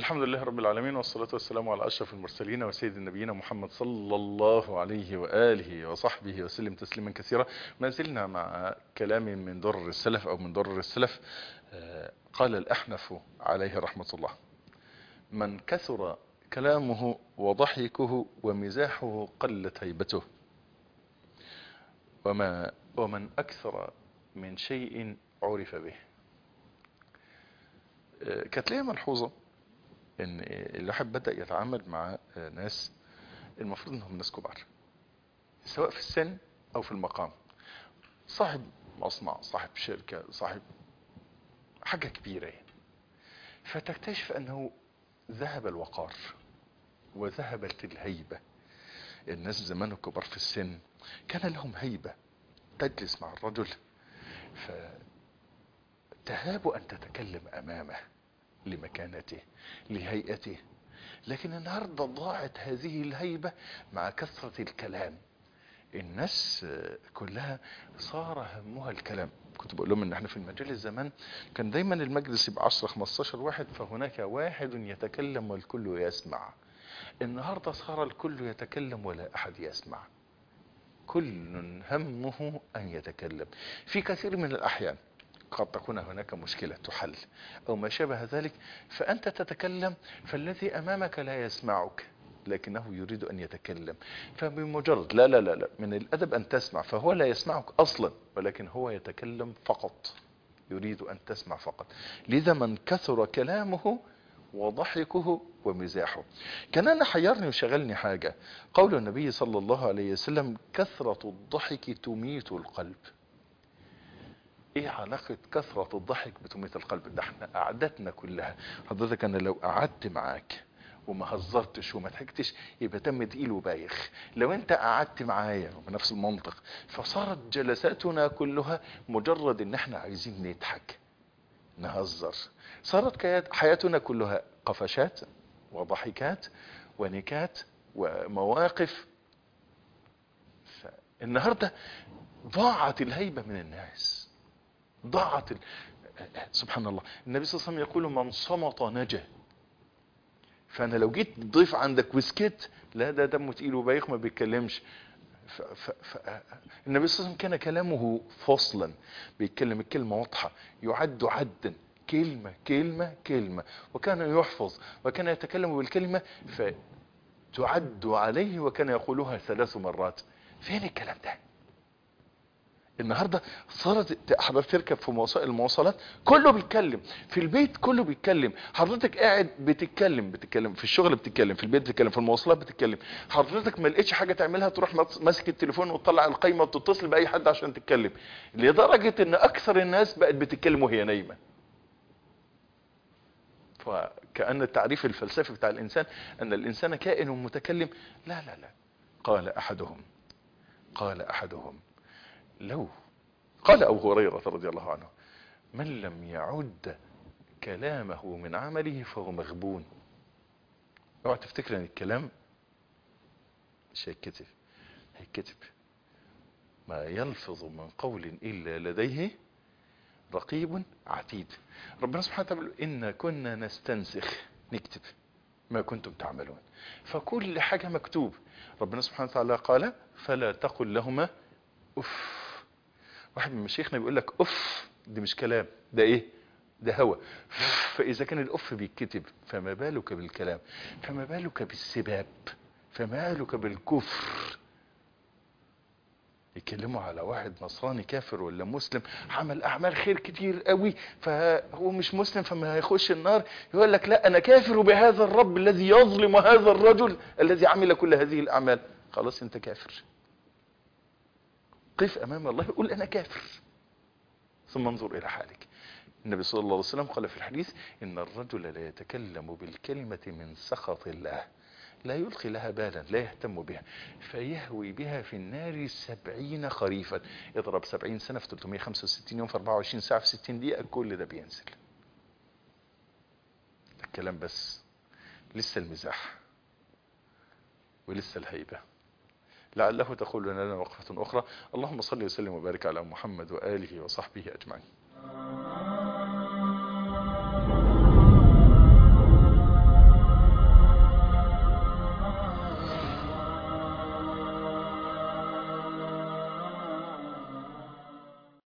الحمد لله رب العالمين والصلاة والسلام على أشرف المرسلين وسيد النبيين محمد صلى الله عليه وآله وصحبه وسلم تسليما كثيرا ما زلنا مع كلام من در السلف أو من در السلف آه، قال الأحنف عليه رحمة الله من كثر كلامه وضحكه ومزاحه قلت هيبته وما ومن أكثر من شيء عرف به آه، كانت ليا ملحوظة ان الواحد بدأ يتعامل مع ناس المفروض انهم ناس كبار سواء في السن او في المقام صاحب مصنع صاحب شركة صاحب حاجة كبيرة يعني. فتكتشف انه ذهب الوقار وذهبت الهيبة الناس زمان الكبار في السن كان لهم هيبة تجلس مع الرجل فتهاب ان تتكلم امامه لمكانته لهيئته لكن النهاردة ضاعت هذه الهيبة مع كثرة الكلام الناس كلها صار همها الكلام كنت بقول لهم ان احنا في المجال الزمان كان دايما المجلس يبقى 10 15 واحد فهناك واحد يتكلم والكل يسمع النهاردة صار الكل يتكلم ولا احد يسمع كل همه ان يتكلم في كثير من الاحيان قد تكون هناك مشكلة تحل أو ما شابه ذلك فأنت تتكلم فالذي أمامك لا يسمعك لكنه يريد أن يتكلم فبمجرد لا لا لا لا من الأدب أن تسمع فهو لا يسمعك أصلا ولكن هو يتكلم فقط يريد أن تسمع فقط لذا من كثر كلامه وضحكه ومزاحه كان أنا حيرني وشغلني حاجة قول النبي صلى الله عليه وسلم كثرة الضحك تميت القلب ايه علاقة كثرة الضحك بتميت القلب ده احنا قعدتنا كلها حضرتك انا لو قعدت معاك وما هزرتش وما ضحكتش يبقى تم تقيل وبايخ لو انت قعدت معايا بنفس المنطق فصارت جلساتنا كلها مجرد ان احنا عايزين نضحك نهزر صارت حياتنا كلها قفشات وضحكات ونكات ومواقف النهاردة ضاعت الهيبة من الناس ضاعت ال... سبحان الله النبي صلى الله عليه وسلم يقول من صمت نجا فانا لو جيت ضيف عندك وسكت لا ده دمه تقيل وبايخ ما بيتكلمش ف... ف... ف... النبي صلى الله عليه وسلم كان كلامه فصلا بيتكلم الكلمة واضحة يعد عدا كلمة كلمة كلمة وكان يحفظ وكان يتكلم بالكلمة فتعد عليه وكان يقولها ثلاث مرات فين الكلام ده النهاردة صارت حضرتك تركب في وسائل المواصلات كله بيتكلم في البيت كله بيتكلم حضرتك قاعد بتتكلم بتتكلم في الشغل بتتكلم في البيت بتتكلم في المواصلات بتتكلم حضرتك ما لقيتش حاجة تعملها تروح ماسك التليفون وتطلع القايمة وتتصل بأي حد عشان تتكلم لدرجة ان اكثر الناس بقت بتتكلم وهي نايمة فكأن التعريف الفلسفي بتاع الانسان ان الانسان كائن متكلم لا لا لا قال احدهم قال احدهم لو قال أبو هريرة رضي الله عنه من لم يعد كلامه من عمله فهو مغبون اوعى تفتكر ان الكلام مش هيتكتب هيتكتب ما يلفظ من قول إلا لديه رقيب عتيد ربنا سبحانه وتعالى إن كنا نستنسخ نكتب ما كنتم تعملون فكل حاجة مكتوب ربنا سبحانه وتعالى قال فلا تقل لهما أف واحد من مشايخنا بيقول لك اف دي مش كلام ده ايه ده هوا فاذا كان الاف بيتكتب فما بالك بالكلام فما بالك بالسباب فما بالك بالكفر يتكلموا على واحد نصراني كافر ولا مسلم عمل اعمال خير كتير قوي فهو مش مسلم فما هيخش النار يقول لك لا انا كافر بهذا الرب الذي يظلم هذا الرجل الذي عمل كل هذه الاعمال خلاص انت كافر قف امام الله يقول انا كافر ثم انظر الى حالك النبي صلى الله عليه وسلم قال في الحديث ان الرجل لا يتكلم بالكلمة من سخط الله لا يلقي لها بالا لا يهتم بها فيهوي بها في النار سبعين خريفا اضرب سبعين سنة في 365 يوم في 24 ساعة في 60 دقيقة كل ده بينزل الكلام بس لسه المزاح ولسه الهيبة لعله تقول لنا وقفة أخرى اللهم صل وسلم وبارك على محمد وآله وصحبه أجمعين